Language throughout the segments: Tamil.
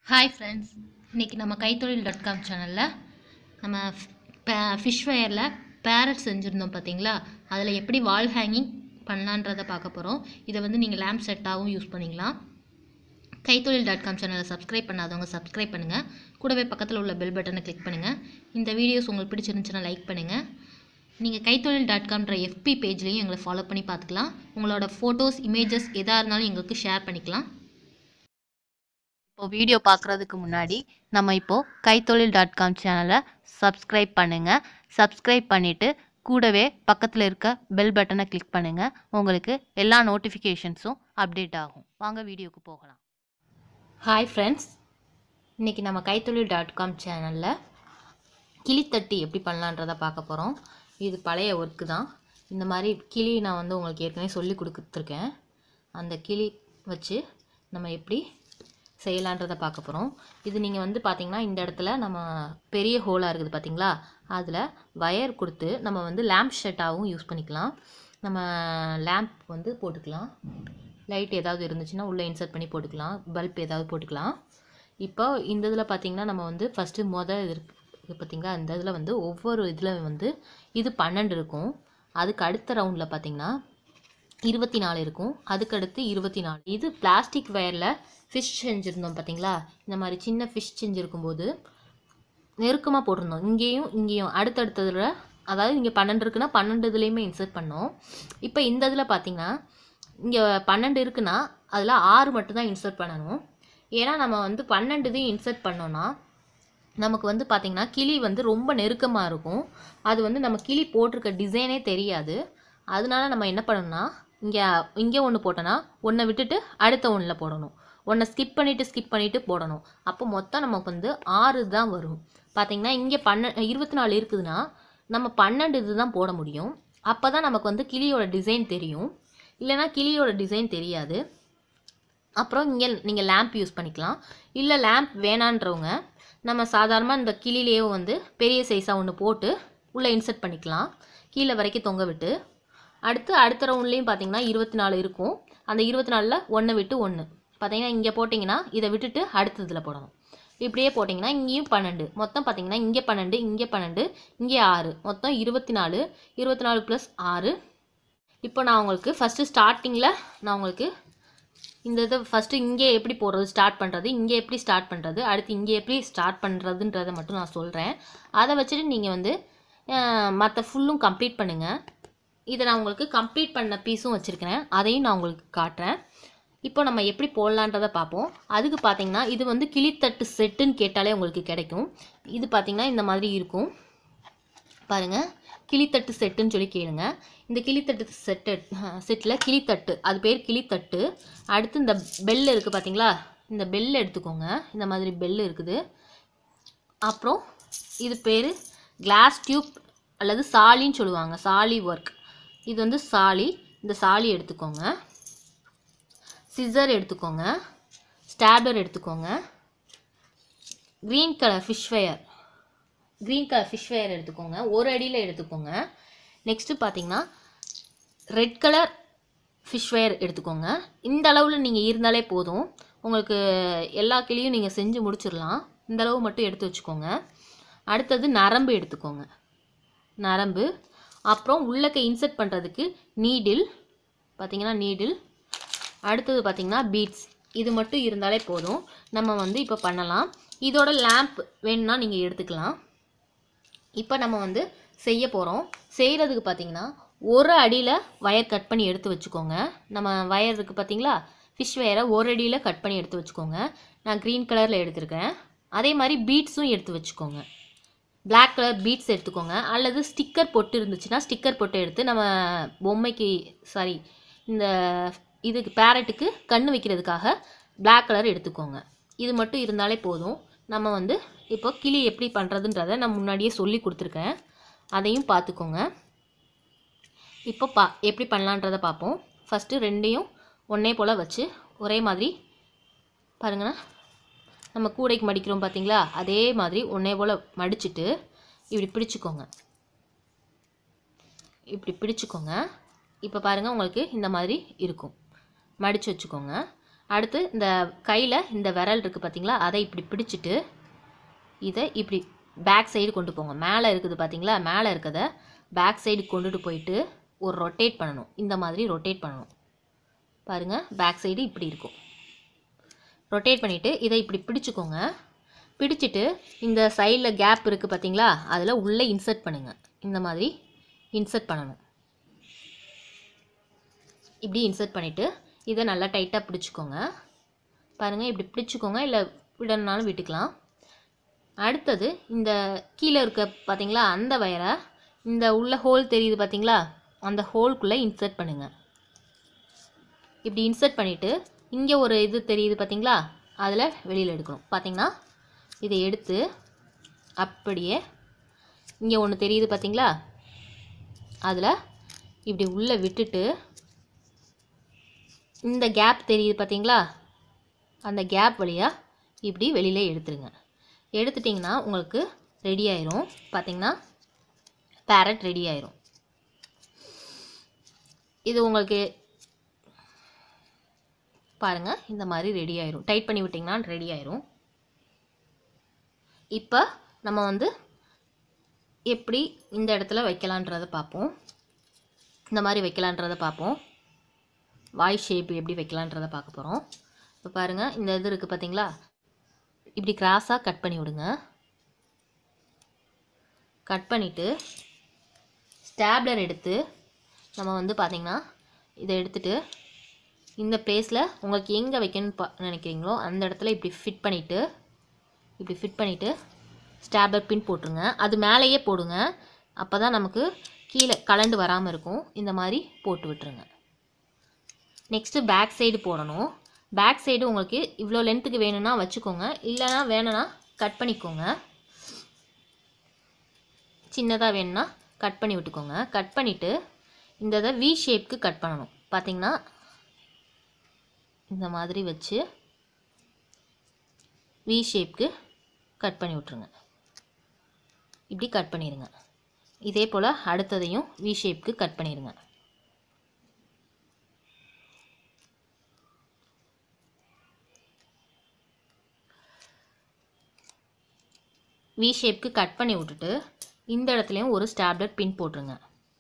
ஹாய் ஃப்ரெண்ட்ஸ் இன்றைக்கி நம்ம கைத்தொழில் டாட் காம் சேனலில் நம்ம ஃபிஷ் வயரில் பேரட் செஞ்சுருந்தோம் பார்த்தீங்களா அதில் எப்படி வால் ஹேங்கிங் பண்ணலான்றதை பார்க்க போகிறோம் இதை வந்து நீங்கள் லேம்ப் செட்டாகவும் யூஸ் பண்ணிக்கலாம் கைத்தொழில் டாட் காம் சேனலை சப்ஸ்கிரைப் பண்ணாதவங்க சப்ஸ்கிரைப் பண்ணுங்கள் கூடவே பக்கத்தில் உள்ள பெல் பட்டனை கிளிக் பண்ணுங்கள் இந்த வீடியோஸ் உங்களுக்கு பிடிச்சிருந்துச்சுன்னா லைக் பண்ணுங்கள் நீங்கள் கைத்தொழில் டாட் காம்ன்ற எஃபி பேஜ்லேயும் எங்களை ஃபாலோ பண்ணி பார்த்துக்கலாம் உங்களோட ஃபோட்டோஸ் இமேஜஸ் எதாக இருந்தாலும் எங்களுக்கு ஷேர் பண்ணிக்கலாம் இப்போ வீடியோ பார்க்குறதுக்கு முன்னாடி நம்ம இப்போது கைத்தொழில் டாட் காம் சேனலை சப்ஸ்கிரைப் பண்ணுங்கள் சப்ஸ்கிரைப் பண்ணிவிட்டு கூடவே பக்கத்தில் இருக்க பெல் பட்டனை கிளிக் பண்ணுங்கள் உங்களுக்கு எல்லா நோட்டிஃபிகேஷன்ஸும் அப்டேட் ஆகும் வாங்க வீடியோக்கு போகலாம் ஹாய் ஃப்ரெண்ட்ஸ் இன்றைக்கி நம்ம கைத்தொழில் டாட் காம் சேனலில் கிளித்தட்டி எப்படி பண்ணலான்றதை பார்க்க போகிறோம் இது பழைய ஒர்க்கு தான் இந்த மாதிரி கிளி நான் வந்து உங்களுக்கு ஏற்கனவே சொல்லி கொடுத்துருக்கேன் அந்த கிளி வச்சு நம்ம எப்படி செய்யலான்றதை பார்க்க போகிறோம் இது நீங்கள் வந்து பார்த்தீங்கன்னா இந்த இடத்துல நம்ம பெரிய ஹோலாக இருக்குது பார்த்தீங்களா அதில் வயர் கொடுத்து நம்ம வந்து லேம்ப் ஷெட்டாகவும் யூஸ் பண்ணிக்கலாம் நம்ம லேம்ப் வந்து போட்டுக்கலாம் லைட் ஏதாவது இருந்துச்சுன்னா உள்ளே இன்சர்ட் பண்ணி போட்டுக்கலாம் பல்ப் ஏதாவது போட்டுக்கலாம் இப்போ இந்த இதில் பார்த்தீங்கன்னா நம்ம வந்து ஃபஸ்ட்டு மொதல் இது இருக்கு பார்த்தீங்களா இந்த இதில் வந்து ஒவ்வொரு இதில் வந்து இது பன்னெண்டு இருக்கும் அதுக்கு அடுத்த ரவுண்டில் பார்த்தீங்கன்னா இருபத்தி நாலு இருக்கும் அதுக்கடுத்து இருபத்தி நாலு இது பிளாஸ்டிக் வயரில் ஃபிஷ் செஞ்சுருந்தோம் பார்த்தீங்களா இந்த மாதிரி சின்ன ஃபிஷ் செஞ்சுருக்கும்போது நெருக்கமாக போட்டிருந்தோம் இங்கேயும் இங்கேயும் அடுத்தடுத்ததில் அதாவது இங்கே பன்னெண்டு இருக்குன்னா பன்னெண்டு இதுலேயுமே இன்சர்ட் பண்ணோம் இப்போ இந்த இதில் பார்த்தீங்கன்னா இங்கே பன்னெண்டு இருக்குன்னா அதில் ஆறு மட்டும்தான் இன்சர்ட் பண்ணணும் ஏன்னா நம்ம வந்து பன்னெண்டு இதையும் இன்சர்ட் பண்ணோன்னா நமக்கு வந்து பார்த்திங்கன்னா கிளி வந்து ரொம்ப நெருக்கமாக இருக்கும் அது வந்து நம்ம கிளி போட்டிருக்க டிசைனே தெரியாது அதனால நம்ம என்ன பண்ணணும்னா இங்கே இங்கே ஒன்று போட்டோன்னா ஒன்றை விட்டுட்டு அடுத்த ஒன்றில் போடணும் ஒன்றை ஸ்கிப் பண்ணிவிட்டு ஸ்கிப் பண்ணிவிட்டு போடணும் அப்போ மொத்தம் நமக்கு வந்து ஆறு தான் வரும் பார்த்திங்கன்னா இங்கே பன்ன இருபத்தி நாலு இருக்குதுன்னா நம்ம பன்னெண்டு இது தான் போட முடியும் அப்போ தான் நமக்கு வந்து கிளியோட டிசைன் தெரியும் இல்லைனா கிளியோட டிசைன் தெரியாது அப்புறம் இங்கே நீங்கள் லேம்ப் யூஸ் பண்ணிக்கலாம் இல்லை லேம்ப் வேணான்றவங்க நம்ம சாதாரணமாக இந்த கிளிலேயே வந்து பெரிய சைஸாக ஒன்று போட்டு உள்ளே இன்சர்ட் பண்ணிக்கலாம் கீழே வரைக்கும் தொங்க விட்டு அடுத்து அடுத்த ரவுண்ட்லேயும் பார்த்தீங்கன்னா இருபத்தி நாலு இருக்கும் அந்த இருபத்தி நாலில் ஒன்று விட்டு ஒன்று பார்த்தீங்கன்னா இங்கே போட்டிங்கன்னா இதை விட்டுட்டு அடுத்த இதில் போடணும் இப்படியே போட்டிங்கன்னா இங்கேயும் பன்னெண்டு மொத்தம் பார்த்தீங்கன்னா இங்கே பன்னெண்டு இங்கே பன்னெண்டு இங்கே ஆறு மொத்தம் இருபத்தி நாலு இருபத்தி நாலு ப்ளஸ் ஆறு இப்போ நான் உங்களுக்கு ஃபஸ்ட்டு ஸ்டார்டிங்கில் நான் உங்களுக்கு இந்த இதை ஃபஸ்ட்டு இங்கே எப்படி போடுறது ஸ்டார்ட் பண்ணுறது இங்கே எப்படி ஸ்டார்ட் பண்ணுறது அடுத்து இங்கே எப்படி ஸ்டார்ட் பண்ணுறதுன்றதை மட்டும் நான் சொல்கிறேன் அதை வச்சுட்டு நீங்கள் வந்து மற்ற ஃபுல்லும் கம்ப்ளீட் பண்ணுங்கள் இதை நான் உங்களுக்கு கம்ப்ளீட் பண்ண பீஸும் வச்சுருக்கிறேன் அதையும் நான் உங்களுக்கு காட்டுறேன் இப்போ நம்ம எப்படி போடலான்றதை பார்ப்போம் அதுக்கு பார்த்தீங்கன்னா இது வந்து கிளித்தட்டு செட்டுன்னு கேட்டாலே உங்களுக்கு கிடைக்கும் இது பார்த்தீங்கன்னா இந்த மாதிரி இருக்கும் பாருங்கள் கிளித்தட்டு செட்டுன்னு சொல்லி கேளுங்க இந்த கிளித்தட்டு செட்டு செட்டில் கிளித்தட்டு அது பேர் கிளித்தட்டு அடுத்து இந்த பெல் இருக்குது பார்த்தீங்களா இந்த பெல் எடுத்துக்கோங்க இந்த மாதிரி பெல் இருக்குது அப்புறம் இது பேர் கிளாஸ் டியூப் அல்லது சாலின்னு சொல்லுவாங்க சாலி ஒர்க் இது வந்து சாலி இந்த சாலி எடுத்துக்கோங்க சிசர் எடுத்துக்கோங்க ஸ்டாப்லர் எடுத்துக்கோங்க green colour fish fire green colour fish fire எடுத்துக்கோங்க ஒரு அடியில் எடுத்துக்கோங்க நெக்ஸ்ட்டு பார்த்தீங்கன்னா ரெட் கலர் ஃபிஷ் ஃபயர் எடுத்துக்கோங்க இந்த அளவில் நீங்கள் இருந்தாலே போதும் உங்களுக்கு எல்லா கிளியும் நீங்கள் செஞ்சு முடிச்சிடலாம் இந்த அளவு மட்டும் எடுத்து வச்சுக்கோங்க அடுத்தது நரம்பு எடுத்துக்கோங்க நரம்பு அப்புறம் உள்ளக்க இன்சர்ட் பண்ணுறதுக்கு நீடில் பார்த்தீங்கன்னா நீடில் அடுத்தது பார்த்திங்கன்னா பீட்ஸ் இது மட்டும் இருந்தாலே போதும் நம்ம வந்து இப்போ பண்ணலாம் இதோட லேம்ப் வேணும்னா நீங்கள் எடுத்துக்கலாம் இப்போ நம்ம வந்து செய்ய போகிறோம் செய்கிறதுக்கு பார்த்தீங்கன்னா ஒரு அடியில் வயர் கட் பண்ணி எடுத்து வச்சுக்கோங்க நம்ம வயர் இருக்குது பார்த்தீங்களா ஃபிஷ் வயரை ஒரு அடியில் கட் பண்ணி எடுத்து வச்சுக்கோங்க நான் க்ரீன் கலரில் எடுத்திருக்கேன் அதே மாதிரி பீட்ஸும் எடுத்து வச்சுக்கோங்க பிளாக் கலர் பீட்ஸ் எடுத்துக்கோங்க அல்லது ஸ்டிக்கர் பொட்டு இருந்துச்சுன்னா ஸ்டிக்கர் பொட்டு எடுத்து நம்ம பொம்மைக்கு சாரி இந்த இதுக்கு பேரட்டுக்கு கண் வைக்கிறதுக்காக பிளாக் கலர் எடுத்துக்கோங்க இது மட்டும் இருந்தாலே போதும் நம்ம வந்து இப்போ கிளி எப்படி பண்ணுறதுன்றதை நான் முன்னாடியே சொல்லி கொடுத்துருக்கேன் அதையும் பார்த்துக்கோங்க இப்போ பா எப்படி பண்ணலான்றதை பார்ப்போம் ஃபஸ்ட்டு ரெண்டையும் ஒன்றே போல் வச்சு ஒரே மாதிரி பாருங்கண்ணா நம்ம கூடைக்கு மடிக்கிறோம் பார்த்தீங்களா அதே மாதிரி ஒன்றே போல் மடிச்சுட்டு இப்படி பிடிச்சிக்கோங்க இப்படி பிடிச்சிக்கோங்க இப்போ பாருங்கள் உங்களுக்கு இந்த மாதிரி இருக்கும் மடித்து வச்சுக்கோங்க அடுத்து இந்த கையில் இந்த விரல் இருக்குது பார்த்தீங்களா அதை இப்படி பிடிச்சிட்டு இதை இப்படி பேக் சைடு கொண்டு போங்க மேலே இருக்குது பார்த்தீங்களா மேலே இருக்கதை பேக் சைடு கொண்டுட்டு போயிட்டு ஒரு ரொட்டேட் பண்ணணும் இந்த மாதிரி ரொட்டேட் பண்ணணும் பாருங்கள் பேக் சைடு இப்படி இருக்கும் ரொட்டேட் பண்ணிவிட்டு இதை இப்படி பிடிச்சிக்கோங்க பிடிச்சிட்டு இந்த சைடில் கேப் இருக்குது பார்த்தீங்களா அதில் உள்ளே இன்சர்ட் பண்ணுங்கள் இந்த மாதிரி இன்சர்ட் பண்ணணும் இப்படி இன்சர்ட் பண்ணிவிட்டு இதை நல்லா டைட்டாக பிடிச்சிக்கோங்க பாருங்கள் இப்படி பிடிச்சிக்கோங்க இல்லை விடணுனாலும் விட்டுக்கலாம் அடுத்தது இந்த கீழே இருக்க பார்த்தீங்களா அந்த வயரை இந்த உள்ள ஹோல் தெரியுது பார்த்தீங்களா அந்த ஹோல்குள்ளே இன்சர்ட் பண்ணுங்கள் இப்படி இன்சர்ட் பண்ணிவிட்டு இங்கே ஒரு இது தெரியுது பார்த்தீங்களா அதில் வெளியில் எடுக்கணும் பார்த்தீங்கன்னா இதை எடுத்து அப்படியே இங்கே ஒன்று தெரியுது பார்த்தீங்களா அதில் இப்படி உள்ளே விட்டுட்டு இந்த கேப் தெரியுது பார்த்தீங்களா அந்த கேப் வழியாக இப்படி வெளியில் எடுத்துருங்க எடுத்துட்டிங்கன்னா உங்களுக்கு ரெடி ஆயிரும் பார்த்தீங்கன்னா பேரட் ரெடி ஆயிரும் இது உங்களுக்கு பாருங்கள் இந்த மாதிரி ரெடி ஆயிரும் டைட் பண்ணி விட்டிங்கன்னா ரெடி ஆயிரும் இப்போ நம்ம வந்து எப்படி இந்த இடத்துல வைக்கலான்றதை பார்ப்போம் இந்த மாதிரி வைக்கலான்றதை பார்ப்போம் வாய் ஷேப் எப்படி வைக்கலான்றதை பார்க்க போகிறோம் இப்போ பாருங்கள் இந்த இது இருக்குது பார்த்தீங்களா இப்படி கிராஸாக கட் பண்ணி விடுங்க கட் பண்ணிவிட்டு ஸ்டாப்லர் எடுத்து நம்ம வந்து பார்த்திங்கன்னா இதை எடுத்துட்டு இந்த பிளேஸில் உங்களுக்கு எங்கே வைக்கணும்னு பா நினைக்கிறீங்களோ அந்த இடத்துல இப்படி ஃபிட் பண்ணிவிட்டு இப்படி ஃபிட் பண்ணிவிட்டு ஸ்டாப்லர் பின் போட்டுருங்க அது மேலேயே போடுங்க அப்போ தான் நமக்கு கீழே கலண்டு வராமல் இருக்கும் இந்த மாதிரி போட்டு விட்டுருங்க நெக்ஸ்ட்டு பேக் சைடு போடணும் பேக் சைடு உங்களுக்கு இவ்வளோ லென்த்துக்கு வேணும்னா வச்சுக்கோங்க இல்லைனா வேணும்னா கட் பண்ணிக்கோங்க சின்னதாக வேணும்னா கட் பண்ணி விட்டுக்கோங்க கட் பண்ணிவிட்டு இந்த இதை வி ஷேப்க்கு கட் பண்ணணும் பார்த்தீங்கன்னா இந்த மாதிரி வச்சு வி ஷேப்க்கு கட் பண்ணி விட்ருங்க இப்படி கட் பண்ணிடுங்க இதே போல் அடுத்ததையும் வி ஷேப்க்கு கட் பண்ணிடுங்க வி ஷேப்க்கு கட் பண்ணி விட்டுட்டு இந்த இடத்துலையும் ஒரு ஸ்டாப்லர் பின் போட்டுருங்க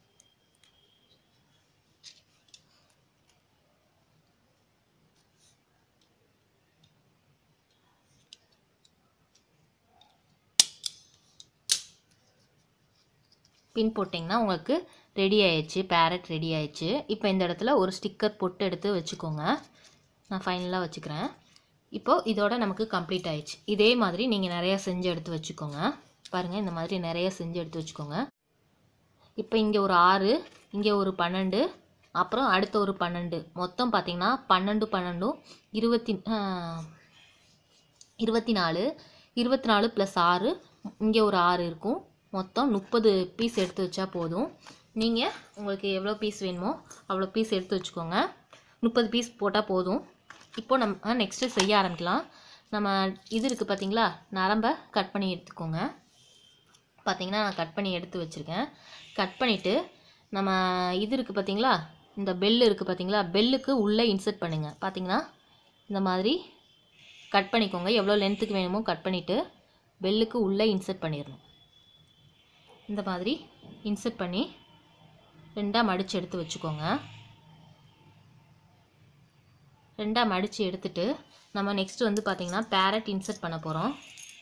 பின் போட்டிங்கன்னா உங்களுக்கு ரெடி ஆயிடுச்சு பேரட் ரெடி ஆயிடுச்சு இப்போ இந்த இடத்துல ஒரு ஸ்டிக்கர் பொட்டு எடுத்து வச்சுக்கோங்க நான் ஃபைனலாக வச்சுக்கிறேன் இப்போது இதோட நமக்கு கம்ப்ளீட் ஆயிடுச்சு இதே மாதிரி நீங்கள் நிறையா செஞ்சு எடுத்து வச்சுக்கோங்க பாருங்கள் இந்த மாதிரி நிறைய செஞ்சு எடுத்து வச்சுக்கோங்க இப்போ இங்கே ஒரு ஆறு இங்கே ஒரு பன்னெண்டு அப்புறம் அடுத்த ஒரு பன்னெண்டு மொத்தம் பார்த்தீங்கன்னா பன்னெண்டு பன்னெண்டும் இருபத்தி ஆஹ், இருபத்தி நாலு இருபத்தி நாலு ப்ளஸ் ஆறு இங்கே ஒரு ஆறு இருக்கும் மொத்தம் முப்பது பீஸ் எடுத்து வச்சா போதும் நீங்கள் உங்களுக்கு எவ்வளோ பீஸ் வேணுமோ அவ்வளோ பீஸ் எடுத்து வச்சுக்கோங்க முப்பது பீஸ் போட்டால் போதும் இப்போ நம்ம நெக்ஸ்ட்டு செய்ய ஆரம்பிக்கலாம் நம்ம இது இருக்குது பார்த்தீங்களா நரம்பை கட் பண்ணி எடுத்துக்கோங்க பார்த்தீங்கன்னா நான் கட் பண்ணி எடுத்து வச்சுருக்கேன் கட் பண்ணிவிட்டு நம்ம இது இருக்குது பார்த்தீங்களா இந்த பெல் இருக்குது பார்த்தீங்களா பெல்லுக்கு உள்ளே இன்சர்ட் பண்ணுங்கள் பார்த்தீங்கன்னா இந்த மாதிரி கட் பண்ணிக்கோங்க எவ்வளோ லென்த்துக்கு வேணுமோ கட் பண்ணிவிட்டு பெல்லுக்கு உள்ளே இன்சர்ட் பண்ணிடணும் இந்த மாதிரி இன்சர்ட் பண்ணி ரெண்டாக மடித்து எடுத்து வச்சுக்கோங்க ரெண்டாக மடித்து எடுத்துட்டு நம்ம நெக்ஸ்ட் வந்து பார்த்திங்கன்னா பேரட் இன்சர்ட் பண்ண போகிறோம்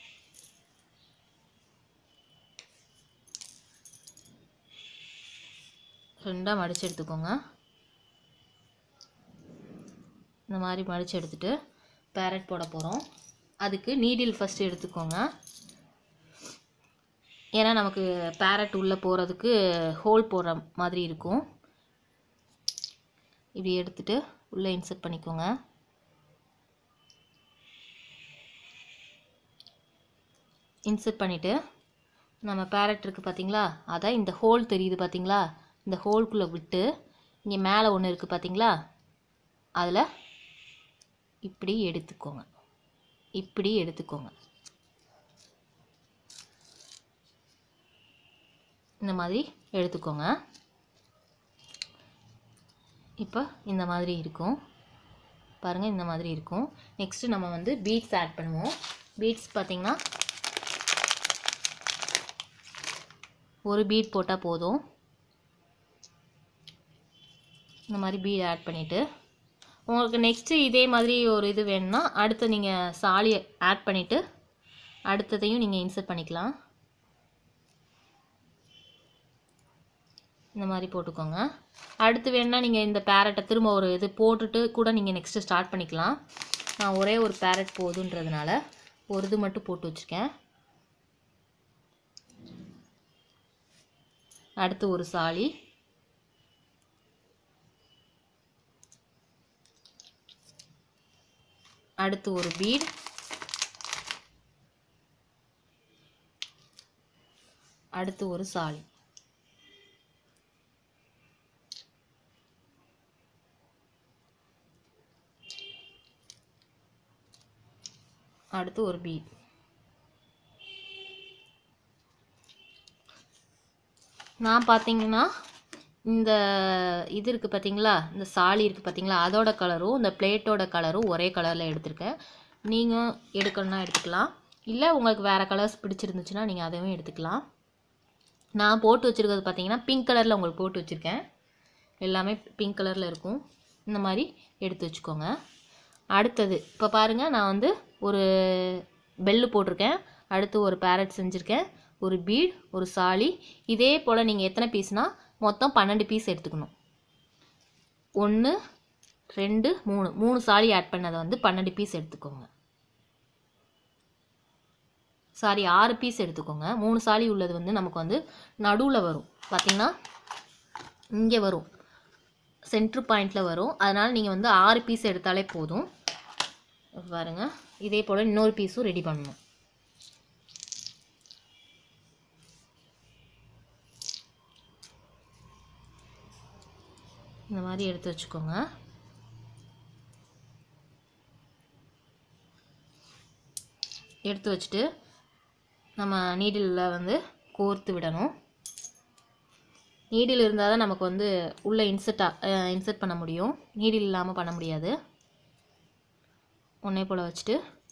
ரெண்டாக மடித்து எடுத்துக்கோங்க இந்த மாதிரி மடித்து எடுத்துட்டு பேரட் போட போகிறோம் அதுக்கு நீடில் ஃபஸ்ட்டு எடுத்துக்கோங்க ஏன்னா நமக்கு பேரட் உள்ளே போகிறதுக்கு ஹோல் போடுற மாதிரி இருக்கும் இப்படி எடுத்துட்டு உள்ளே இன்சர்ட் பண்ணிக்கோங்க இன்சர்ட் பண்ணிவிட்டு நம்ம பேரட் இருக்குது பார்த்தீங்களா அதை இந்த ஹோல் தெரியுது பார்த்தீங்களா இந்த ஹோல்குள்ளே விட்டு இங்கே மேலே ஒன்று இருக்குது பார்த்தீங்களா அதில் இப்படி எடுத்துக்கோங்க இப்படி எடுத்துக்கோங்க இந்த மாதிரி எடுத்துக்கோங்க இப்போ இந்த மாதிரி இருக்கும் பாருங்கள் இந்த மாதிரி இருக்கும் நெக்ஸ்ட்டு நம்ம வந்து பீட்ஸ் ஆட் பண்ணுவோம் பீட்ஸ் பார்த்திங்கன்னா ஒரு பீட் போட்டால் போதும் இந்த மாதிரி பீட் ஆட் பண்ணிவிட்டு உங்களுக்கு நெக்ஸ்ட்டு இதே மாதிரி ஒரு இது வேணும்னா அடுத்து நீங்கள் சாலி ஆட் பண்ணிவிட்டு அடுத்ததையும் நீங்கள் இன்சர்ட் பண்ணிக்கலாம் இந்த மாதிரி போட்டுக்கோங்க அடுத்து வேணால் நீங்கள் இந்த பேரட்டை திரும்ப ஒரு இது போட்டுட்டு கூட நீங்கள் நெக்ஸ்ட்டு ஸ்டார்ட் பண்ணிக்கலாம் நான் ஒரே ஒரு பேரட் போதுன்றதுனால ஒரு இது மட்டும் போட்டு வச்சுருக்கேன் அடுத்து ஒரு சாலி அடுத்து ஒரு பீட் அடுத்து ஒரு சாலி அடுத்து ஒரு பீட் நான் பார்த்தீங்கன்னா இந்த இது இருக்குது பார்த்தீங்களா இந்த சாலி இருக்குது பார்த்தீங்களா அதோட கலரும் இந்த பிளேட்டோட கலரும் ஒரே கலரில் எடுத்திருக்கேன் நீங்கள் எடுக்கணும்னா எடுத்துக்கலாம் இல்லை உங்களுக்கு வேறு கலர்ஸ் பிடிச்சிருந்துச்சுன்னா நீங்கள் அதையும் எடுத்துக்கலாம் நான் போட்டு வச்சுருக்கிறது பார்த்தீங்கன்னா பிங்க் கலரில் உங்களுக்கு போட்டு வச்சுருக்கேன் எல்லாமே பிங்க் கலரில் இருக்கும் இந்த மாதிரி எடுத்து வச்சுக்கோங்க அடுத்தது இப்போ பாருங்கள் நான் வந்து ஒரு பெல்லு போட்டிருக்கேன் அடுத்து ஒரு பேரட் செஞ்சுருக்கேன் ஒரு பீட் ஒரு சாலி இதே போல் நீங்கள் எத்தனை பீஸ்னால் மொத்தம் பன்னெண்டு பீஸ் எடுத்துக்கணும் ஒன்று ரெண்டு மூணு மூணு சாலி ஆட் பண்ணதை வந்து பன்னெண்டு பீஸ் எடுத்துக்கோங்க சாரி ஆறு பீஸ் எடுத்துக்கோங்க மூணு சாலி உள்ளது வந்து நமக்கு வந்து நடுவில் வரும் பார்த்திங்கன்னா இங்கே வரும் சென்ட்ரு பாயிண்டில் வரும் அதனால் நீங்கள் வந்து ஆறு பீஸ் எடுத்தாலே போதும் பாருங்க இதே போல் இன்னொரு பீஸும் ரெடி பண்ணணும் இந்த மாதிரி எடுத்து வச்சுக்கோங்க எடுத்து வச்சுட்டு நம்ம நீடிலில் வந்து கோர்த்து விடணும் நீடில் இருந்தால் தான் நமக்கு வந்து உள்ளே இன்சர்ட் இன்சர்ட் பண்ண முடியும் நீடில் இல்லாமல் பண்ண முடியாது ஒன்றே போல் வச்சுட்டு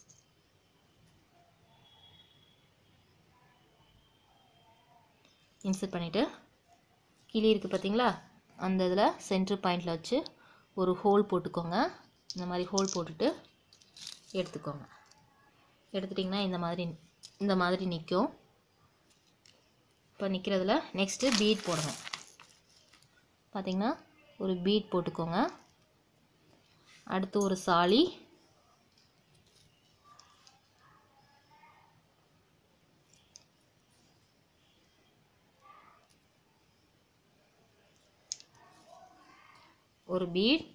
இன்சர்ட் பண்ணிவிட்டு கிளி இருக்குது பார்த்தீங்களா அந்த இதில் சென்ட்ரு பாயிண்டில் வச்சு ஒரு ஹோல் போட்டுக்கோங்க இந்த மாதிரி ஹோல் போட்டுட்டு எடுத்துக்கோங்க எடுத்துட்டிங்கன்னா இந்த மாதிரி இந்த மாதிரி நிற்கும் இப்போ நிற்கிறதுல நெக்ஸ்ட்டு பீட் போடணும் பார்த்திங்கன்னா ஒரு பீட் போட்டுக்கோங்க அடுத்து ஒரு சாலி ஒரு பீட்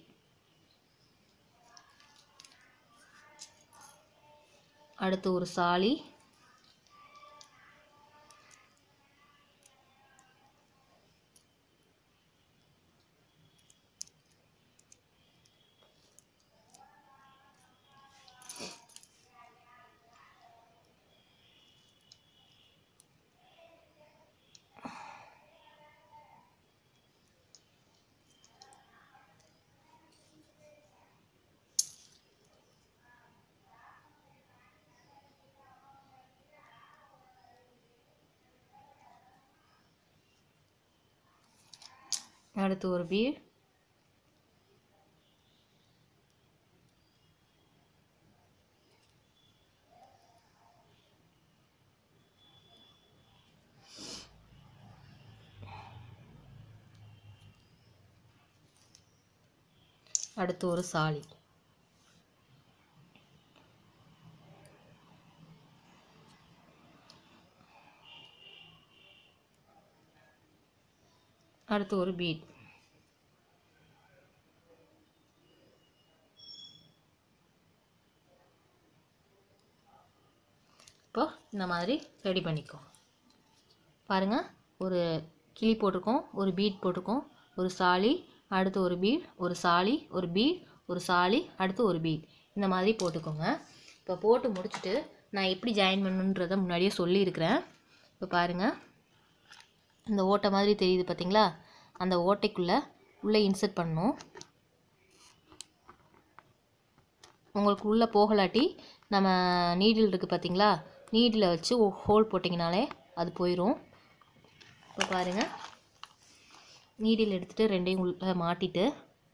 அடுத்து ஒரு சாலி அடுத்து ஒரு பீட் அடுத்து ஒரு சாலி அடுத்து ஒரு பீட் இப்போ இந்த மாதிரி ரெடி பண்ணிக்கோ பாருங்கள் ஒரு கிளி போட்டிருக்கோம் ஒரு பீட் போட்டிருக்கோம் ஒரு சாலி அடுத்து ஒரு பீட் ஒரு சாலி ஒரு பீட் ஒரு சாலி அடுத்து ஒரு பீட் இந்த மாதிரி போட்டுக்கோங்க இப்போ போட்டு முடிச்சுட்டு நான் எப்படி ஜாயின் பண்ணணுன்றதை முன்னாடியே சொல்லியிருக்கிறேன் இப்போ பாருங்கள் இந்த ஓட்டை மாதிரி தெரியுது பார்த்தீங்களா அந்த ஓட்டைக்குள்ளே உள்ளே இன்சர்ட் பண்ணணும் உங்களுக்கு உள்ளே போகலாட்டி நம்ம நீடில் இருக்குது பார்த்தீங்களா நீடில் வச்சு ஹோல் போட்டிங்கனாலே அது போயிடும் இப்போ பாருங்கள் நீடில் எடுத்துகிட்டு ரெண்டையும் உள்ள மாட்டிட்டு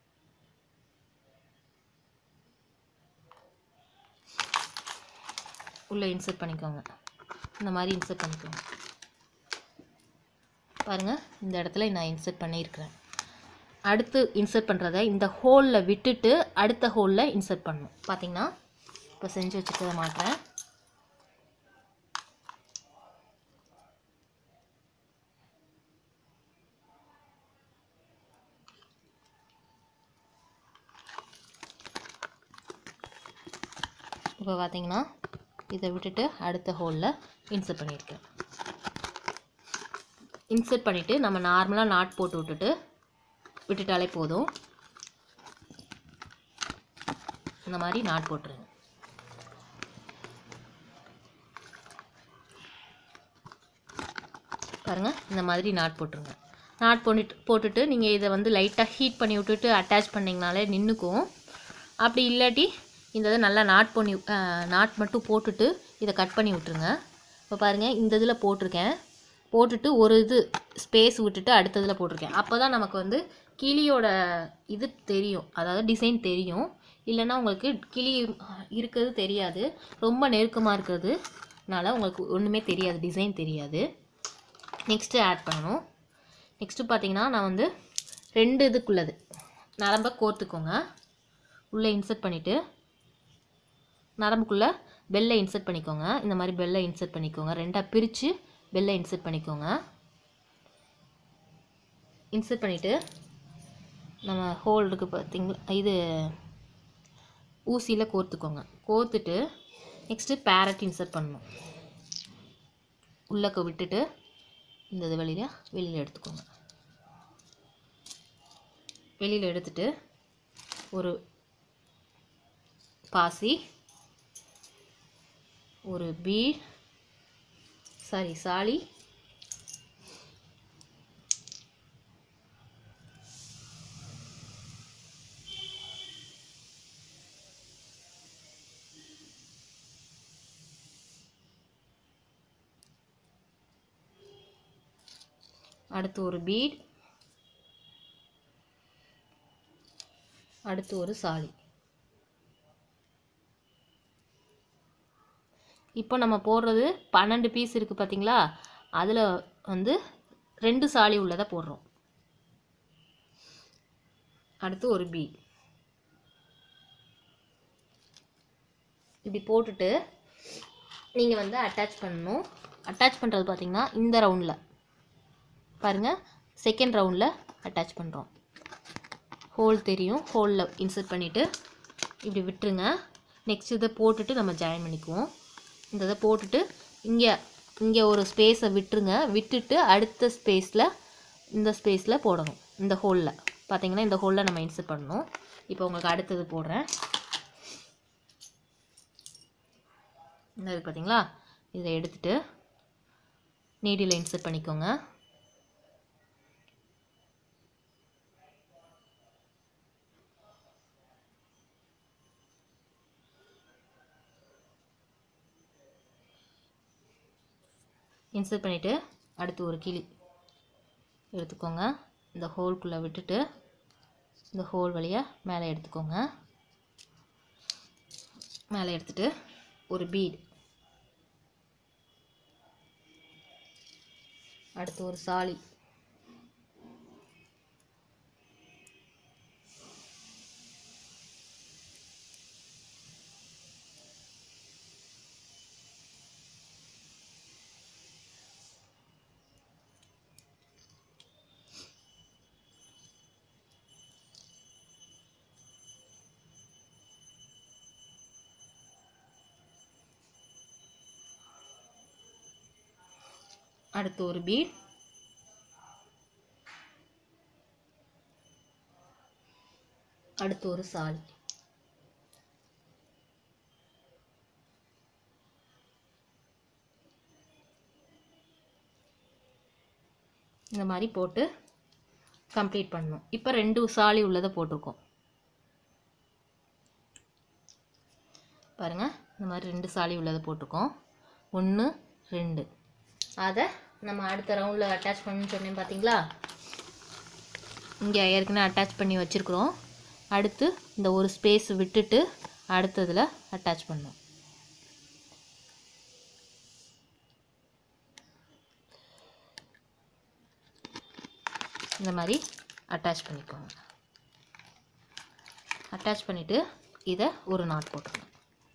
உள்ளே இன்சர்ட் பண்ணிக்கோங்க இந்த மாதிரி இன்சர்ட் பண்ணிக்கோங்க பாருங்கள் இந்த இடத்துல நான் இன்சர்ட் பண்ணியிருக்கிறேன் அடுத்து இன்சர்ட் பண்ணுறத இந்த ஹோலில் விட்டுட்டு அடுத்த ஹோலில் இன்சர்ட் பண்ணணும் பார்த்தீங்கன்னா இப்போ செஞ்சு வச்சுருக்கதை மாட்டுறேன் இப்போ பார்த்தீங்கன்னா இதை விட்டுட்டு அடுத்த ஹோலில் இன்சர்ட் பண்ணியிருக்கேன் இன்சர்ட் பண்ணிவிட்டு நம்ம நார்மலாக நாட் போட்டு விட்டுட்டு விட்டுட்டாலே போதும் இந்த மாதிரி நாட் போட்டுருங்க பாருங்கள் இந்த மாதிரி நாட் போட்டுருங்க நாட் போட்டுட்டு போட்டுட்டு நீங்கள் இதை வந்து லைட்டாக ஹீட் பண்ணி விட்டுட்டு அட்டாச் பண்ணிங்கனாலே நின்றுக்கும் அப்படி இல்லாட்டி இந்த இதை நல்லா நாட் பண்ணி நாட் மட்டும் போட்டுட்டு இதை கட் பண்ணி விட்ருங்க இப்போ பாருங்கள் இந்த இதில் போட்டிருக்கேன் போட்டுட்டு ஒரு இது ஸ்பேஸ் விட்டுட்டு அடுத்ததில் போட்டிருக்கேன் அப்போ தான் நமக்கு வந்து கிளியோட இது தெரியும் அதாவது டிசைன் தெரியும் இல்லைன்னா உங்களுக்கு கிளி இருக்கிறது தெரியாது ரொம்ப நெருக்கமாக இருக்கிறதுனால உங்களுக்கு ஒன்றுமே தெரியாது டிசைன் தெரியாது நெக்ஸ்ட்டு ஆட் பண்ணணும் நெக்ஸ்ட்டு பார்த்தீங்கன்னா நான் வந்து ரெண்டு இதுக்குள்ளது நரம்ப கோர்த்துக்கோங்க உள்ளே இன்சர்ட் பண்ணிவிட்டு நரம்புக்குள்ளே பெல்லை இன்சர்ட் பண்ணிக்கோங்க இந்த மாதிரி பெல்லை இன்சர்ட் பண்ணிக்கோங்க ரெண்டாக பிரித்து பெல்லை இன்சர்ட் பண்ணிக்கோங்க இன்சர்ட் பண்ணிவிட்டு நம்ம ஹோல் இருக்குது பார்த்தீங்களா இது ஊசியில் கோர்த்துக்கோங்க கோர்த்துட்டு நெக்ஸ்ட்டு பேரட் இன்சர்ட் பண்ணணும் உள்ளக்க விட்டுட்டு இந்த இது வெளியில் வெளியில் எடுத்துக்கோங்க வெளியில் எடுத்துட்டு ஒரு பாசி ஒரு பீ சாரி சாலி அடுத்து ஒரு பீட் அடுத்து ஒரு சாலி இப்போ நம்ம போடுறது பன்னெண்டு பீஸ் இருக்குது பார்த்தீங்களா அதில் வந்து ரெண்டு சாலி உள்ளதை போடுறோம் அடுத்து ஒரு பி இப்படி போட்டுட்டு நீங்கள் வந்து அட்டாச் பண்ணணும் அட்டாச் பண்ணுறது பார்த்தீங்கன்னா இந்த ரவுண்டில் பாருங்கள் செகண்ட் ரவுண்டில் அட்டாச் பண்ணுறோம் ஹோல் தெரியும் ஹோலில் இன்சர்ட் பண்ணிவிட்டு இப்படி விட்டுருங்க நெக்ஸ்ட் இதை போட்டுட்டு நம்ம ஜாயின் பண்ணிக்குவோம் இந்த இதை போட்டுட்டு இங்கே இங்கே ஒரு ஸ்பேஸை விட்டுருங்க விட்டுட்டு அடுத்த ஸ்பேஸில் இந்த ஸ்பேஸில் போடணும் இந்த ஹோலில் பார்த்தீங்கன்னா இந்த ஹோலில் நம்ம இன்சர்ட் பண்ணணும் இப்போ உங்களுக்கு அடுத்தது போடுறேன் இந்த இது பார்த்தீங்களா இதை எடுத்துட்டு நீடியில் இன்சர்ட் பண்ணிக்கோங்க இன்சர்ட் பண்ணிவிட்டு அடுத்து ஒரு கிளி எடுத்துக்கோங்க இந்த ஹோல்குள்ளே விட்டுட்டு இந்த ஹோல் வழியாக மேலே எடுத்துக்கோங்க மேலே எடுத்துட்டு ஒரு பீட் அடுத்து ஒரு சாலி அடுத்து ஒரு பீட் அடுத்து ஒரு சால் இந்த மாதிரி போட்டு கம்ப்ளீட் பண்ணணும் இப்போ ரெண்டு சாலி உள்ளதை போட்டிருக்கோம் இந்த மாதிரி ரெண்டு சாலி உள்ளதை போட்டிருக்கோம் ஒன்று ரெண்டு அதை நம்ம அடுத்த ரவுண்டில் அட்டாச் பண்ணணும்னு சொன்னேன் பார்த்தீங்களா இங்கே ஏற்கனவே அட்டாச் பண்ணி வச்சுருக்குறோம் அடுத்து இந்த ஒரு ஸ்பேஸ் விட்டுட்டு அடுத்ததில் அட்டாச் பண்ணணும் இந்த மாதிரி அட்டாச் பண்ணிக்கோங்க அட்டாச் பண்ணிவிட்டு இதை ஒரு நாட் போட்டுக்கணும்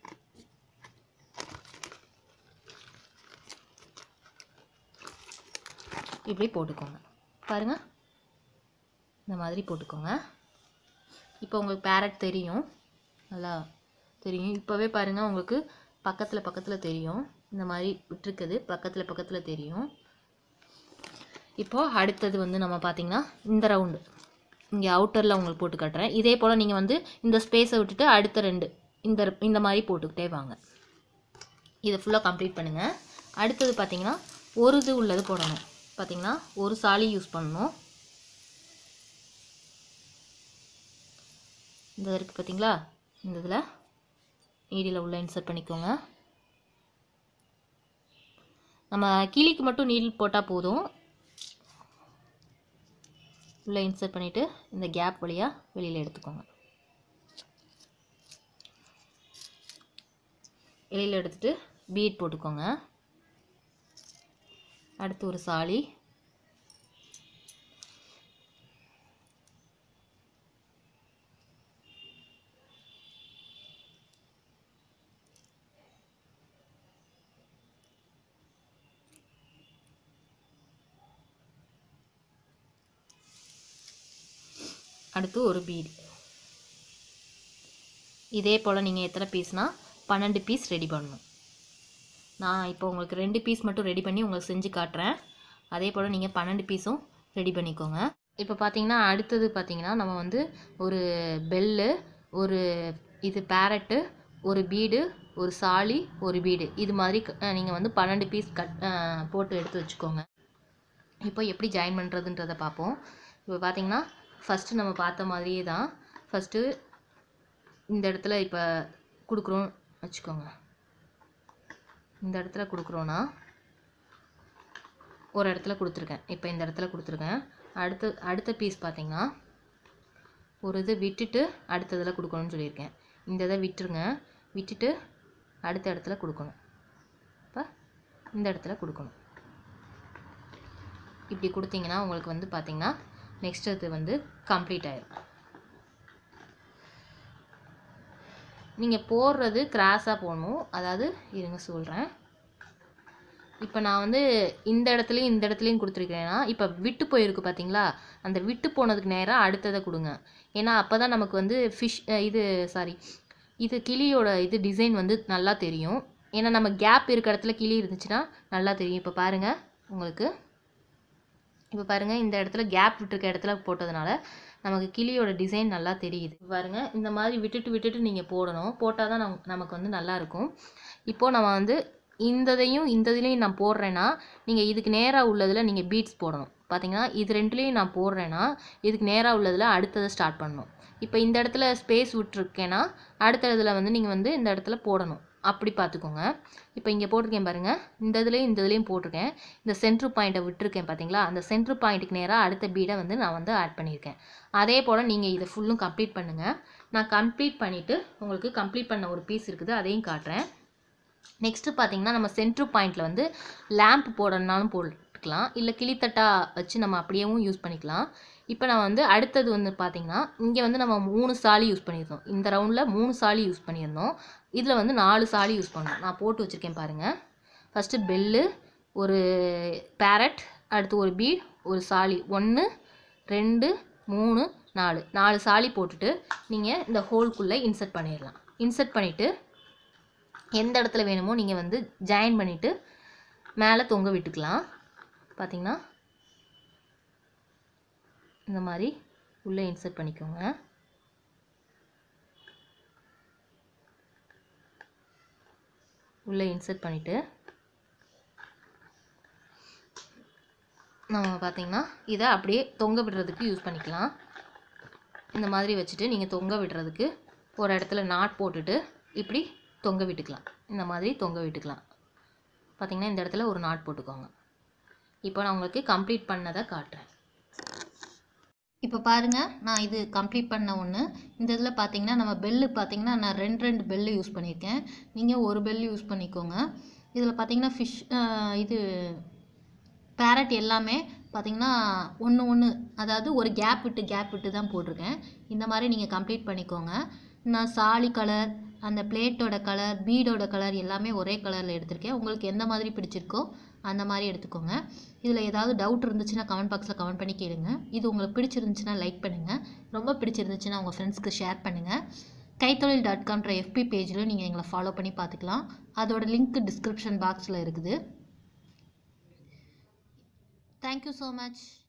இப்படி போட்டுக்கோங்க பாருங்கள் இந்த மாதிரி போட்டுக்கோங்க இப்போ உங்களுக்கு பேரட் தெரியும் நல்லா தெரியும் இப்போவே பாருங்கள் உங்களுக்கு பக்கத்தில் பக்கத்தில் தெரியும் இந்த மாதிரி விட்டுருக்குது பக்கத்தில் பக்கத்தில் தெரியும் இப்போது அடுத்தது வந்து நம்ம பார்த்திங்கன்னா இந்த ரவுண்டு இங்கே அவுட்டரில் உங்களுக்கு போட்டு காட்டுறேன் இதே போல் நீங்கள் வந்து இந்த ஸ்பேஸை விட்டுட்டு அடுத்த ரெண்டு இந்த இந்த மாதிரி போட்டுக்கிட்டே வாங்க இதை ஃபுல்லாக கம்ப்ளீட் பண்ணுங்கள் அடுத்தது பார்த்திங்கன்னா ஒரு இது உள்ளது போடணும் பார்த்திங்கன்னா ஒரு சாலி யூஸ் பண்ணணும் இந்த இருக்குது பார்த்தீங்களா இந்த இதில் நீடியில் உள்ள இன்சர்ட் பண்ணிக்கோங்க நம்ம கிளிக்கு மட்டும் நீடில் போட்டால் போதும் உள்ளே இன்சர்ட் பண்ணிவிட்டு இந்த கேப் வழியாக வெளியில் எடுத்துக்கோங்க வெளியில் எடுத்துட்டு பீட் போட்டுக்கோங்க அடுத்து ஒரு சாலி அடுத்து ஒரு பீட் இதே போல் நீங்கள் எத்தனை பீஸ்னால் பன்னெண்டு பீஸ் ரெடி பண்ணணும் நான் இப்போ உங்களுக்கு ரெண்டு பீஸ் மட்டும் ரெடி பண்ணி உங்களுக்கு செஞ்சு காட்டுறேன் அதே போல் நீங்கள் பன்னெண்டு பீஸும் ரெடி பண்ணிக்கோங்க இப்போ பார்த்தீங்கன்னா அடுத்தது பார்த்தீங்கன்னா நம்ம வந்து ஒரு பெல்லு ஒரு இது பேரட்டு ஒரு பீடு ஒரு சாலி ஒரு பீடு இது மாதிரி நீங்கள் வந்து பன்னெண்டு பீஸ் கட் அஹ், போட்டு எடுத்து வச்சுக்கோங்க இப்போ எப்படி ஜாயின் பண்ணுறதுன்றதை பார்ப்போம் இப்போ பார்த்தீங்கன்னா ஃபஸ்ட்டு நம்ம பார்த்த மாதிரியே தான் ஃபஸ்ட்டு இந்த இடத்துல இப்போ கொடுக்குறோம் வச்சுக்கோங்க இந்த இடத்துல கொடுக்குறோன்னா ஒரு இடத்துல கொடுத்துருக்கேன் இப்போ இந்த இடத்துல கொடுத்துருக்கேன் அடுத்த அடுத்த பீஸ் பார்த்தீங்கன்னா ஒரு இது விட்டுட்டு அடுத்த இதில் கொடுக்கணும்னு சொல்லியிருக்கேன் இந்த இதை விட்டுருங்க விட்டுட்டு அடுத்த இடத்துல கொடுக்கணும் இப்போ இந்த இடத்துல கொடுக்கணும் இப்படி கொடுத்தீங்கன்னா உங்களுக்கு வந்து பார்த்தீங்கன்னா நெக்ஸ்ட் இது வந்து கம்ப்ளீட் ஆயிடும் நீங்கள் போடுறது கிராஸாக போடணும் அதாவது இருங்க சொல்கிறேன் இப்போ நான் வந்து இந்த இடத்துலையும் இந்த இடத்துலையும் கொடுத்துருக்கேன்னா இப்போ விட்டு போயிருக்கு பார்த்தீங்களா அந்த விட்டு போனதுக்கு நேராக அடுத்ததை கொடுங்க ஏன்னா அப்போ தான் நமக்கு வந்து ஃபிஷ் இது சாரி இது கிளியோட இது டிசைன் வந்து நல்லா தெரியும் ஏன்னா நம்ம கேப் இருக்க இடத்துல கிளி இருந்துச்சுன்னா நல்லா தெரியும் இப்போ பாருங்கள் உங்களுக்கு இப்போ பாருங்கள் இந்த இடத்துல கேப் விட்டுருக்க இடத்துல போட்டதுனால நமக்கு கிளியோட டிசைன் நல்லா தெரியுது இப்ப பாருங்க இந்த மாதிரி விட்டுட்டு விட்டுட்டு நீங்கள் போடணும் போட்டால் தான் நம் நமக்கு வந்து நல்லா இருக்கும் இப்போது நம்ம வந்து இந்த இதையும் இந்த இதுலேயும் நான் போடுறேன்னா நீங்கள் இதுக்கு நேராக உள்ளதில் நீங்கள் பீட்ஸ் போடணும் பார்த்தீங்கன்னா இது ரெண்டுலேயும் நான் போடுறேன்னா இதுக்கு நேராக உள்ளதில் அடுத்ததை ஸ்டார்ட் பண்ணணும் இப்போ இந்த இடத்துல ஸ்பேஸ் விட்டுருக்கேன்னா அடுத்த இடத்துல வந்து நீங்கள் வந்து இந்த இடத்துல போடணும் அப்படி பார்த்துக்கோங்க இப்போ இங்கே போட்டிருக்கேன் பாருங்கள் இந்த இதுலேயும் இந்த இதுலேயும் போட்டிருக்கேன் இந்த சென்ட்ரு பாயிண்ட்டை விட்டுருக்கேன் பார்த்தீங்களா அந்த சென்ட்ரு பாயிண்ட்டுக்கு நேராக அடுத்த பீடை வந்து நான் வந்து ஆட் பண்ணியிருக்கேன் அதே போல் நீங்கள் இதை ஃபுல்லும் கம்ப்ளீட் பண்ணுங்கள் நான் கம்ப்ளீட் பண்ணிவிட்டு உங்களுக்கு கம்ப்ளீட் பண்ண ஒரு பீஸ் இருக்குது அதையும் காட்டுறேன் நெக்ஸ்ட்டு பார்த்தீங்கன்னா நம்ம சென்ட்ரு பாயிண்டில் வந்து லேம்ப் போடணுனாலும் போட்டுக்கலாம் இல்லை கிளித்தட்டா வச்சு நம்ம அப்படியேவும் யூஸ் பண்ணிக்கலாம் இப்போ நான் வந்து அடுத்தது வந்து பார்த்தீங்கன்னா இங்கே வந்து நம்ம மூணு சாலி யூஸ் பண்ணியிருந்தோம் இந்த ரவுண்டில் மூணு சாலி யூஸ் பண்ணியிருந்தோம் இதில் வந்து நாலு சாலி யூஸ் பண்ணோம் நான் போட்டு வச்சுருக்கேன் பாருங்கள் ஃபஸ்ட்டு பெல்லு ஒரு பேரட் அடுத்து ஒரு பீட் ஒரு சாலி ஒன்று ரெண்டு மூணு நாலு நாலு சாலி போட்டுட்டு நீங்கள் இந்த ஹோல்குள்ளே இன்சர்ட் பண்ணிடலாம் இன்சர்ட் பண்ணிவிட்டு எந்த இடத்துல வேணுமோ நீங்கள் வந்து ஜாயின் பண்ணிவிட்டு மேலே தொங்க விட்டுக்கலாம் பார்த்தீங்கன்னா இந்த மாதிரி உள்ளே இன்சர்ட் பண்ணிக்கோங்க உள்ளே இன்சர்ட் பண்ணிவிட்டு நம்ம பார்த்தீங்கன்னா இதை அப்படியே தொங்க விடுறதுக்கு யூஸ் பண்ணிக்கலாம் இந்த மாதிரி வச்சுட்டு நீங்கள் தொங்க விடுறதுக்கு ஒரு இடத்துல நாட் போட்டுட்டு இப்படி தொங்க விட்டுக்கலாம் இந்த மாதிரி தொங்க விட்டுக்கலாம் பார்த்தீங்கன்னா இந்த இடத்துல ஒரு நாட் போட்டுக்கோங்க இப்போ நான் உங்களுக்கு கம்ப்ளீட் பண்ணதை காட்டுறேன் இப்போ பாருங்கள் நான் இது கம்ப்ளீட் பண்ண ஒன்று இந்த இதில் பார்த்தீங்கன்னா நம்ம பெல்லு பார்த்தீங்கன்னா நான் ரெண்டு ரெண்டு பெல்லு யூஸ் பண்ணியிருக்கேன் நீங்கள் ஒரு பெல்லு யூஸ் பண்ணிக்கோங்க இதில் பார்த்தீங்கன்னா ஃபிஷ் இது பேரட் எல்லாமே பார்த்தீங்கன்னா ஒன்று ஒன்று அதாவது ஒரு கேப் விட்டு கேப் விட்டு தான் போட்டிருக்கேன் இந்த மாதிரி நீங்கள் கம்ப்ளீட் பண்ணிக்கோங்க நான் சாலி கலர் அந்த பிளேட்டோட கலர் பீடோட கலர் எல்லாமே ஒரே கலரில் எடுத்திருக்கேன் உங்களுக்கு எந்த மாதிரி பிடிச்சிருக்கோ அந்த மாதிரி எடுத்துக்கோங்க இதில் ஏதாவது டவுட் இருந்துச்சுன்னா கமெண்ட் பாக்ஸில் கமெண்ட் பண்ணி கேளுங்க இது உங்களுக்கு பிடிச்சிருந்துச்சுன்னா லைக் பண்ணுங்கள் ரொம்ப பிடிச்சிருந்துச்சுன்னா உங்கள் ஃப்ரெண்ட்ஸ்க்கு ஷேர் பண்ணுங்கள் கைத்தொழில் டாட் காம்ன்ற எஃபி பேஜில் நீங்கள் எங்களை ஃபாலோ பண்ணி பார்த்துக்கலாம் அதோட லிங்க் டிஸ்கிரிப்ஷன் பாக்ஸில் இருக்குது தேங்க்யூ ஸோ மச்